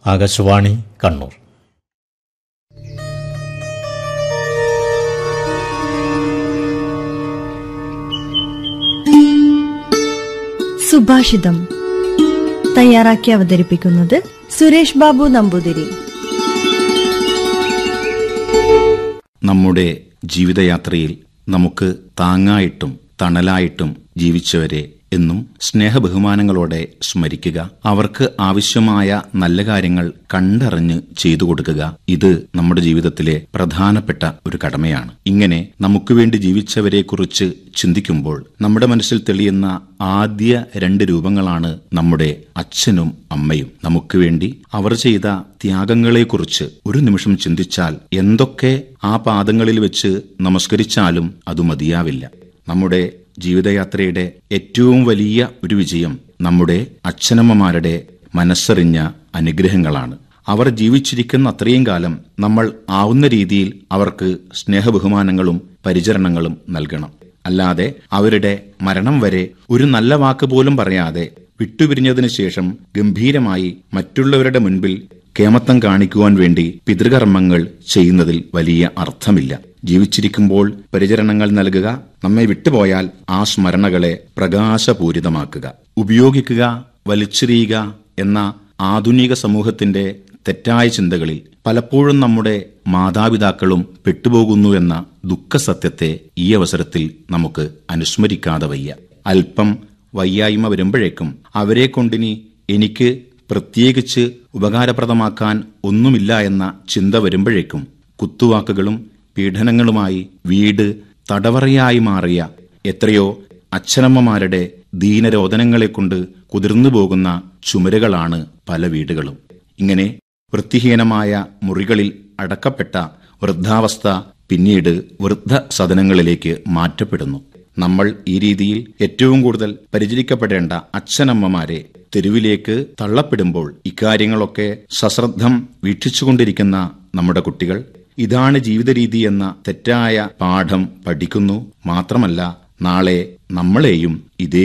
ആകാശവാണി കണ്ണൂർ സുഭാഷിതം തയ്യാറാക്കി അവതരിപ്പിക്കുന്നത് സുരേഷ് ബാബു നമ്പൂതിരി നമ്മുടെ ജീവിതയാത്രയിൽ നമുക്ക് താങ്ങായിട്ടും തണലായിട്ടും ജീവിച്ചവരെ എന്നും സ്നേഹബഹുമാനങ്ങളോടെ സ്മരിക്കുക അവർക്ക് ആവശ്യമായ നല്ല കാര്യങ്ങൾ കണ്ടറിഞ്ഞ് ചെയ്തു കൊടുക്കുക ഇത് നമ്മുടെ ജീവിതത്തിലെ പ്രധാനപ്പെട്ട ഒരു കടമയാണ് ഇങ്ങനെ നമുക്ക് വേണ്ടി ജീവിച്ചവരെക്കുറിച്ച് ചിന്തിക്കുമ്പോൾ നമ്മുടെ മനസ്സിൽ തെളിയുന്ന ആദ്യ രണ്ട് രൂപങ്ങളാണ് നമ്മുടെ അച്ഛനും അമ്മയും നമുക്ക് വേണ്ടി അവർ ചെയ്ത ത്യാഗങ്ങളെക്കുറിച്ച് ഒരു നിമിഷം ചിന്തിച്ചാൽ എന്തൊക്കെ ആ പാദങ്ങളിൽ വെച്ച് നമസ്കരിച്ചാലും അത് മതിയാവില്ല നമ്മുടെ ജീവിതയാത്രയുടെ ഏറ്റവും വലിയ ഒരു വിജയം നമ്മുടെ അച്ഛനമ്മമാരുടെ മനസ്സറിഞ്ഞ അനുഗ്രഹങ്ങളാണ് അവർ ജീവിച്ചിരിക്കുന്ന അത്രയും കാലം നമ്മൾ ആവുന്ന രീതിയിൽ അവർക്ക് സ്നേഹബഹുമാനങ്ങളും പരിചരണങ്ങളും നൽകണം അല്ലാതെ അവരുടെ മരണം വരെ ഒരു നല്ല വാക്ക് പോലും പറയാതെ വിട്ടുപിരിഞ്ഞതിനു ശേഷം ഗംഭീരമായി മറ്റുള്ളവരുടെ മുൻപിൽ കേമത്തം കാണിക്കുവാൻ വേണ്ടി പിതൃകർമ്മങ്ങൾ ചെയ്യുന്നതിൽ വലിയ അർത്ഥമില്ല ജീവിച്ചിരിക്കുമ്പോൾ പരിചരണങ്ങൾ നൽകുക നമ്മെ വിട്ടുപോയാൽ ആ സ്മരണകളെ പ്രകാശപൂരിതമാക്കുക ഉപയോഗിക്കുക വലിച്ചെറിയുക എന്ന ആധുനിക സമൂഹത്തിന്റെ തെറ്റായ ചിന്തകളിൽ പലപ്പോഴും നമ്മുടെ മാതാപിതാക്കളും പെട്ടുപോകുന്നു എന്ന ദുഃഖസത്യത്തെ ഈ അവസരത്തിൽ നമുക്ക് അനുസ്മരിക്കാതെ വയ്യ അല്പം വയ്യായ്മ വരുമ്പോഴേക്കും അവരെ കൊണ്ടിനി എനിക്ക് പ്രത്യേകിച്ച് ഉപകാരപ്രദമാക്കാൻ ഒന്നുമില്ല എന്ന ചിന്ത വരുമ്പോഴേക്കും കുത്തുവാക്കുകളും പീഡനങ്ങളുമായി വീട് തടവറയായി മാറിയ എത്രയോ അച്ഛനമ്മമാരുടെ ദീനരോധനങ്ങളെ കൊണ്ട് കുതിർന്നു പോകുന്ന ചുമരുകളാണ് പല വീടുകളും ഇങ്ങനെ വൃത്തിഹീനമായ മുറികളിൽ അടക്കപ്പെട്ട വൃദ്ധാവസ്ഥ പിന്നീട് വൃദ്ധ സദനങ്ങളിലേക്ക് മാറ്റപ്പെടുന്നു നമ്മൾ ഈ രീതിയിൽ ഏറ്റവും കൂടുതൽ പരിചരിക്കപ്പെടേണ്ട അച്ഛനമ്മമാരെ തെരുവിലേക്ക് തള്ളപ്പെടുമ്പോൾ ഇക്കാര്യങ്ങളൊക്കെ സശ്രദ്ധം വീക്ഷിച്ചുകൊണ്ടിരിക്കുന്ന നമ്മുടെ കുട്ടികൾ ഇതാണ് ജീവിത രീതി എന്ന തെറ്റായ പാഠം പഠിക്കുന്നു മാത്രമല്ല നാളെ നമ്മളെയും ഇതേ